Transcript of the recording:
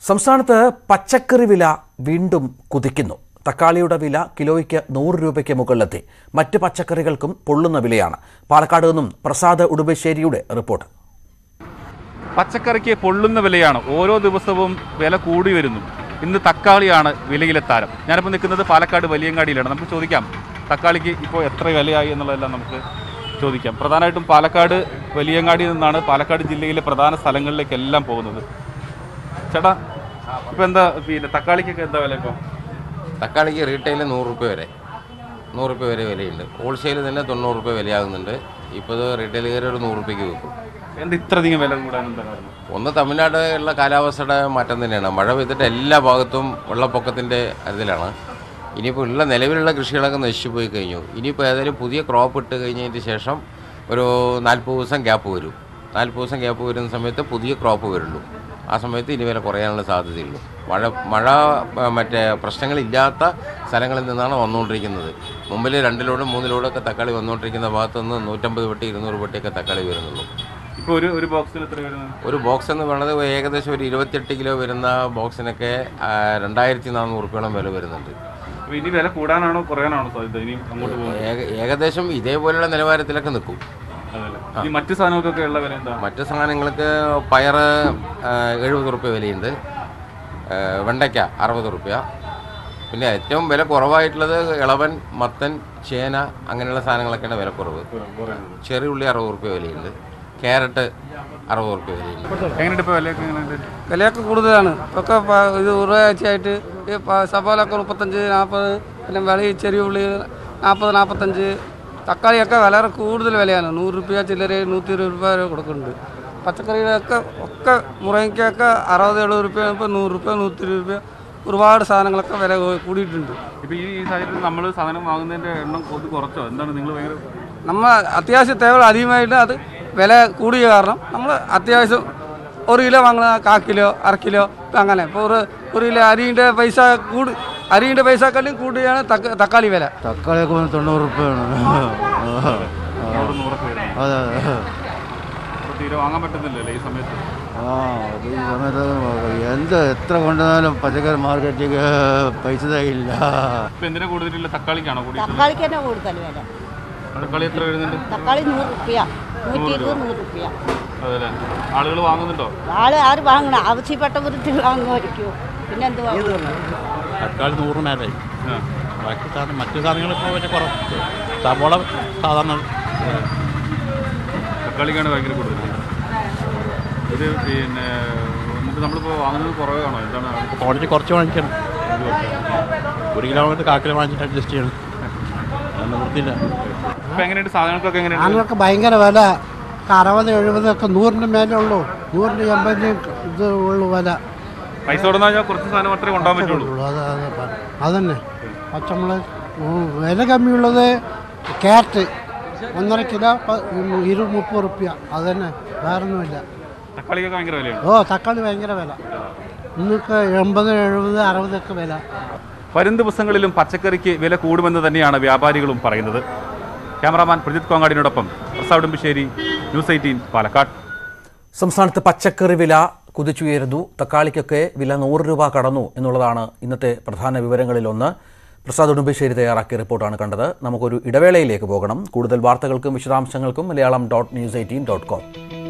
സംസ്ഥാനത്ത് പച്ചക്കറി വില വീണ്ടും കുതിക്കുന്നു തക്കാളിയുടെ വില കിലോയ്ക്ക് നൂറ് രൂപയ്ക്ക് മുകളിലെത്തി മറ്റ് പച്ചക്കറികൾക്കും പൊള്ളുന്ന വിലയാണ് പാലക്കാട് നിന്നും പ്രസാദ് ഉടുമ്പശ്ശേരിയുടെ റിപ്പോർട്ട് പച്ചക്കറിക്ക് പൊള്ളുന്ന വിലയാണ് ഓരോ ദിവസവും വില കൂടി വരുന്നു ഇന്ന് തക്കാളിയാണ് വിലയിലെ താരം ഞാനിപ്പോൾ നിൽക്കുന്നത് പാലക്കാട് വലിയങ്ങാടിയിലാണ് നമുക്ക് ചോദിക്കാം തക്കാളിക്ക് ഇപ്പോൾ എത്ര വിലയായി എന്നുള്ളതെല്ലാം നമുക്ക് ചോദിക്കാം പ്രധാനമായിട്ടും പാലക്കാട് വലിയങ്ങാടിയിൽ നിന്നാണ് പാലക്കാട് ജില്ലയിലെ പ്രധാന സ്ഥലങ്ങളിലേക്കെല്ലാം പോകുന്നത് ചേട്ടാ ഇപ്പം എന്താ പിന്നെ തക്കാളിക്കൊക്കെ എന്താ വില ഇപ്പോൾ തക്കാളിക്ക് റീറ്റെയിൽ നൂറ് രൂപ വരെ നൂറ് രൂപ വരെ വിലയുണ്ട് ഹോൾസെയിൽ തന്നെ തൊണ്ണൂറ് രൂപ വിലയാകുന്നുണ്ട് ഇപ്പോൾ ഇത് റീറ്റെയിലുകാർ ഒരു നൂറ് രൂപയ്ക്ക് വിൽക്കും എന്താ ഇത്രയധികം വില കൂടാൻ എന്താ കാരണം ഒന്ന് തമിഴ്നാട് ഉള്ള കാലാവസ്ഥയുടെ മാറ്റം തന്നെയാണ് മഴ പെയ്തിട്ട് എല്ലാ ഭാഗത്തും വെള്ളപ്പൊക്കത്തിൻ്റെ ഇതിലാണ് ഇനിയിപ്പോൾ ഉള്ള നിലവിലുള്ള കൃഷികളൊക്കെ നശിച്ചു പോയി കഴിഞ്ഞു ഇനിയിപ്പോൾ ഏതായാലും പുതിയ ക്രോപ്പ് ഇട്ട് കഴിഞ്ഞതിന് ശേഷം ഒരു നാൽപ്പത് ദിവസം ഗ്യാപ്പ് വരും നാൽപ്പത് ദിവസം ഗ്യാപ്പ് വരുന്ന സമയത്ത് പുതിയ ക്രോപ്പ് വരുള്ളൂ ആ സമയത്ത് ഇനി വില കുറയാനുള്ള സാധ്യതയുള്ളൂ മഴ മഴ ആ, മറ്റേ പ്രശ്നങ്ങളില്ലാത്ത സ്ഥലങ്ങളിൽ നിന്നാണ് വന്നുകൊണ്ടിരിക്കുന്നത് മുമ്പിൽ രണ്ട് ലോഡും മൂന്ന് ലോഡൊക്കെ തക്കാളി വന്നുകൊണ്ടിരിക്കുന്ന ഭാഗത്ത് നിന്ന് നൂറ്റമ്പത് പെട്ടി ഇരുന്നൂറ് പെട്ടിയൊക്കെ തക്കാളി വരുന്നുള്ളൂ ഇപ്പോൾ ഒരു ഒരു ബോക്സിൽ എത്ര വരുന്നത് ഒരു ബോക്സ് എന്ന് പറയുന്നത് ഏകദേശം ഒരു ഇരുപത്തിയെട്ട് കിലോ വരുന്ന ബോക്സിനൊക്കെ ആ, രണ്ടായിരത്തി നാനൂറ് റുപ്യോളം വില വരുന്നുണ്ട് അപ്പോൾ ഇനി വില കൂടാനാണോ കുറയാനാണോ സാധ്യത ഇനി അങ്ങോട്ട് പോകുന്നത് ഏക- ഏകദേശം ഇതേപോലെയുള്ള നിലവാരത്തിലൊക്കെ നിൽക്കും അതല്ലേ ഈ മറ്റു സാധനങ്ങൾക്കൊക്കെ ഉള്ള വില എന്താ മറ്റ് സാധനങ്ങൾക്ക് പയറ് എഴുപത് റുപ്യ വിലയുണ്ട് ആ, വെണ്ടയ്ക്ക അറുപത് റുപ്യ പിന്നെ ഏറ്റവും വില കുറവായിട്ടുള്ളത് ഇളവൻ മത്തൻ ചേന അങ്ങനെയുള്ള സാധനങ്ങളൊക്കെയാണ് വില കുറവ് ചെറിയ ഉള്ളി അറുപത് റുപ്യ വിലയുണ്ട് ക്യാരറ്റ് അറുപത് റുപ്യ വിലയുണ്ട് എങ്ങനെയുണ്ട് ഇപ്പോൾ വിലയൊക്കെ എങ്ങനെയുണ്ട് വിലയൊക്കെ കൂടുതലാണ് ഒക്കെ പ- ഇത് ഒരാഴ്ചയായിട്ട് ഈ പ- സവാളൊക്കെ മുപ്പത്തഞ്ച് നാൽപ്പത് പിന്നെ വെളി ചെറിയ ഉള്ളി നാൽപ്പത് നാൽപ്പത്തഞ്ച് തക്കാളിയൊക്കെ വളരെ കൂടുതൽ വിലയാണ് നൂറ് രൂപ ചില്ലറ നൂറ്റി ഇരുപത് രൂപ വരെ കൊടുക്കുന്നുണ്ട് പച്ചക്കറികളൊക്കെ ഒക്കെ മുറയ്ക്കൊക്കെ അറുപത് എഴുപത് രൂപ ഇപ്പോൾ നൂറ് രൂപ നൂറ്റി ഇരുപത് രൂപ ഒരുപാട് സാധനങ്ങളൊക്കെ വില കൂ- കൂടിയിട്ടുണ്ട് ഇപ്പൊ ഈ ഈ സാഹചര്യത്തിൽ നമ്മൾ സാധനം വാങ്ങുന്നതിന്റെ എണ്ണം ഒന്ന് കുറച്ചോ എന്താണ് നിങ്ങൾ ഭയങ്കര നമ്മൾ അത്യാവശ്യം തേവൽ അധികമായിട്ട് അത് വില കൂടിയ കാരണം നമ്മൾ അത്യാവശ്യം ഒരു കിലോ വാങ്ങുന്ന കാ കിലോ അര കിലോ ഇപ്പം അങ്ങനെ ഇപ്പോൾ ഒരു ഒരു കിലോ അരിൻ്റെ പൈസ കൂടി അരിൻ്റെ പൈസക്കാളും കൂടിയാണ് തക്ക തക്കാളി വില തക്കാളിയൊക്കെ വന്ന് തൊണ്ണൂറ് റുപ്യാണ് നൂറ് നൂറൊക്കെ വരുന്നത് അതെ അതെ അപ്പൊ തീരെ വാങ്ങാൻ പറ്റുന്നില്ലല്ലേ ഈ സമയത്ത് ആ അത് ഈ സമയത്ത് എന്ത് എത്ര കൊണ്ടുവന്നാലും പച്ചക്കറി മാർക്കറ്റിൽ പൈസ തയ്യില്ല ഇപ്പൊ എന്തിനാ കൂടുതലുള്ള തക്കാളിക്കാണോ കൂടി തക്കാളിക്ക് തന്നെ കൂടുതൽ വില തക്കാളി എത്ര വരുന്നുണ്ട് തക്കാളി നൂറ് റുപ്യ നൂറ്റി ഇരുപത് നൂറ് റുപ്യ അതല്ലേ ആളുകൾ വാങ്ങുന്നുണ്ടോ ആള് ആര് വാങ്ങണം ആവശ്യപ്പെട്ടവർക്ക് വാങ്ങുമായിരിക്കും പിന്നെന്തുവാ തക്കാളി നൂറ് മേലായി ആ. ബാക്കി സാധനം മറ്റു സാധനങ്ങളിപ്പോൾ വലിയ കുറവ് സവോള സാധാരണ തക്കാളിക്കാണ് ഭയങ്കര കൂടുതൽ ഇത് പിന്നെ എന്നിട്ട് നമ്മളിപ്പോൾ വാങ്ങുന്നത് കുറവാണോ എന്താണ് ക്വാണ്ടിറ്റി കുറച്ച് വാങ്ങിക്കണം ഒരു കിലോ വാങ്ങിയിട്ട് കാ കിലോ വാങ്ങിച്ചിട്ട് അഡ്ജസ്റ്റ് ചെയ്യണം അതൊന്നും വൃത്തിയില്ല ഇപ്പൊ എങ്ങനെയുണ്ട് സാധനങ്ങൾക്കൊക്കെ എങ്ങനെയുണ്ട് സാധനങ്ങൾക്ക് ഭയങ്കര വില അറുപത് എഴുപതൊക്കെ നൂറിന് മേലെ ഉള്ളൂ നൂറിന് എൺപതിന് ഇത് ഉള്ളൂ വില പൈസ കൊടുത്തു കഴിഞ്ഞാൽ കുറച്ച് സാധനം മാത്രമേ കൊണ്ടുപോകാൻ പറ്റുള്ളൂ ഉള്ളൂ അത് അത് പ- അതന്നെ പച്ചമുളക് ഉം, വില കമ്മിയുള്ളത് ക്യാരറ്റ് ഒന്നര കിലോ പ- ഇരു മുപ്പത് റുപ്യ അത് തന്നെ വേറൊന്നുമില്ല തക്കാളിക്കൊക്കെ ഭയങ്കര വിലയാണ് ഓ തക്കാളി ഭയങ്കര വില ഇന്നൊക്കെ എൺപത് എഴുപത് അറുപതൊക്കെ വില വരും ദിവസങ്ങളിലും പച്ചക്കറിക്ക് വില കൂടുമെന്ന് തന്നെയാണ് വ്യാപാരികളും പറയുന്നത് ക്യാമറാമാൻ പ്രജിത് കോങ്ങാടിനോടൊപ്പം പ്രസാദ് ഉടുമ്പശ്ശേരി ന്യൂസ് എയ്റ്റീൻ പാലക്കാട് സംസ്ഥാനത്ത് പച്ചക്കറി വില കുതിച്ചുയരുന്നു തക്കാളിക്കൊക്കെ വില നൂറ് രൂപ കടന്നു എന്നുള്ളതാണ് ഇന്നത്തെ പ്രധാന വിവരങ്ങളിലൊന്ന് പ്രസാദ് ഉടുമ്പശ്ശേരി തയ്യാറാക്കിയ റിപ്പോർട്ടാണ് കണ്ടത് നമുക്കൊരു ഇടവേളയിലേക്ക് പോകണം കൂടുതൽ വാർത്തകൾക്കും വിശദാംശങ്ങൾക്കും Malayalam dot news eighteen dot com